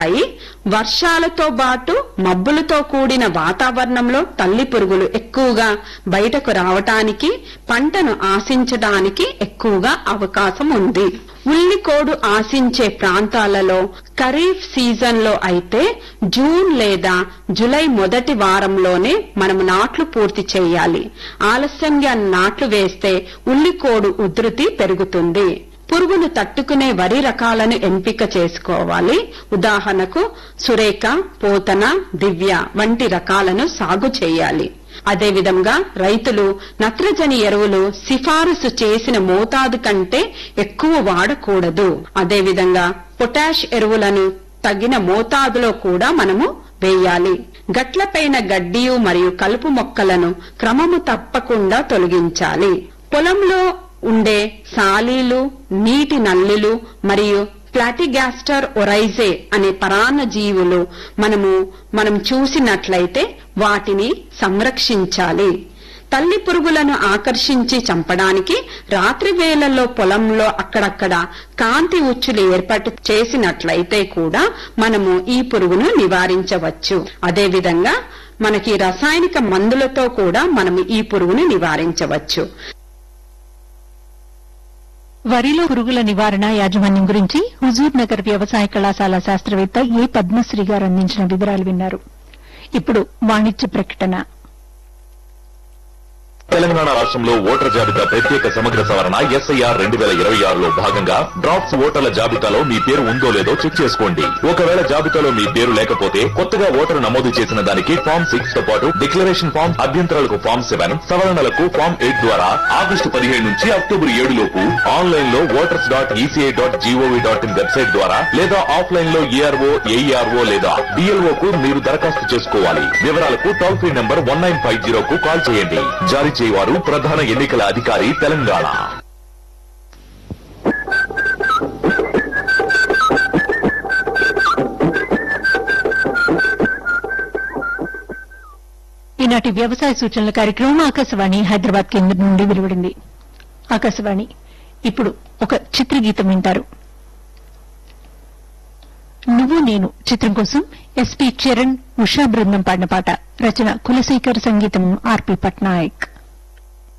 అయి వర్షాలతో పాటు మబ్బులతో కూడిన వాతావరణంలో తల్లి పురుగులు ఎక్కువగా బయటకు రావటానికి పంటను ఆశించడానికి ఎక్కువగా అవకాశం ఉంది ఉల్లికోడు ఆశించే ప్రాంతాలలో ఖరీఫ్ సీజన్ లో అయితే జూన్ లేదా జులై మొదటి వారంలోనే మనం నాట్లు పూర్తి చేయాలి ఆలస్యంగా నాట్లు వేస్తే ఉల్లికోడు ఉధృతి పెరుగుతుంది పురుగును తట్టుకునే వరి రకాలను ఎంపిక చేసుకోవాలి ఉదాహరణకు సురేఖ పోతన దివ్య వంటి రకాలను సాగు చేయాలి అదేవిధంగా రైతులు నత్రజని ఎరువులు సిఫారసు చేసిన మోతాదు కంటే ఎక్కువ వాడకూడదు అదేవిధంగా పొటాష్ ఎరువులను తగిన మోతాదులో కూడా మనము వేయాలి గట్లపైన గడ్డియు మరియు కలుపు మొక్కలను క్రమము తప్పకుండా తొలగించాలి పొలంలో ఉండే సాలీలు నీటి నల్లులు మరియు ప్లాటిగాస్టర్ ఒరైజే అనే పరాన్న జీవులు మనము మనం చూసినట్లయితే వాటిని సంరక్షించాలి తల్లి పురుగులను ఆకర్షించి చంపడానికి రాత్రి వేళల్లో పొలంలో అక్కడక్కడ కాంతి ఉచ్చులు ఏర్పాటు చేసినట్లయితే కూడా మనము ఈ పురుగును నివారించవచ్చు అదేవిధంగా మనకి రసాయనిక మందులతో కూడా మనము ఈ పురుగును నివారించవచ్చు వరిలో పురుగుల నివారణ యాజమాన్యం గురించి హుజూర్ నగర్ వ్యవసాయ కళాశాల శాస్త్రవేత్త ఏ పద్మశ్రీ గారు అందించిన వివరాలు విన్నారు ఇప్పుడు వాణిజ్య ప్రకటన తెలంగాణ రాష్ట్రంలో ఓటర్ జాబితా ప్రత్యేక సమగ్ర సవరణ ఎస్ఐఆర్ రెండు వేల ఇరవై ఆరులో భాగంగా డ్రాఫ్ట్స్ ఓటర్ల జాబితాలో మీ పేరు ఉందో లేదో చెక్ చేసుకోండి ఒకవేళ జాబితాలో మీ పేరు లేకపోతే కొత్తగా ఓటరు నమోదు చేసిన దానికి ఫామ్ సిక్స్ తో పాటు డిక్లరేషన్ ఫామ్ అభ్యంతరాలకు ఫామ్ సెవెన్ సవరణలకు ఫామ్ ఎయిట్ ద్వారా ఆగస్టు పదిహేడు నుంచి అక్టోబర్ ఏడు లోపు ఆన్లైన్ లో voters dot ECI dot GOV dot in website ద్వారా లేదా ఆఫ్లైన్ లో ఏఆర్ఓ ఏఈఆర్ఓ లేదా డిఎల్ఓ కు మీరు దరఖాస్తు చేసుకోవాలి వివరాలకు toll free number one nine five zero కు కాల్ చేయండి జారీ చేయవారు ప్రధాన ఎన్నికల అధికారి తెలంగాణ ఈనాటి వ్యవసాయ సూచనల కార్యక్రమం ఆకాశవాణి హైదరాబాద్ కేంద్రం నుండి వెలువడింది ఆకాశవాణి ఇప్పుడు ఒక చిత్రగీతం వింటారు నువ్వు నేను చిత్రం కోసం ఎస్పి చరణ్ ఉషా బృందం పాడిన పాట రచన కులశేఖర్ సంగీతం ఆర్పి పట్నాయక్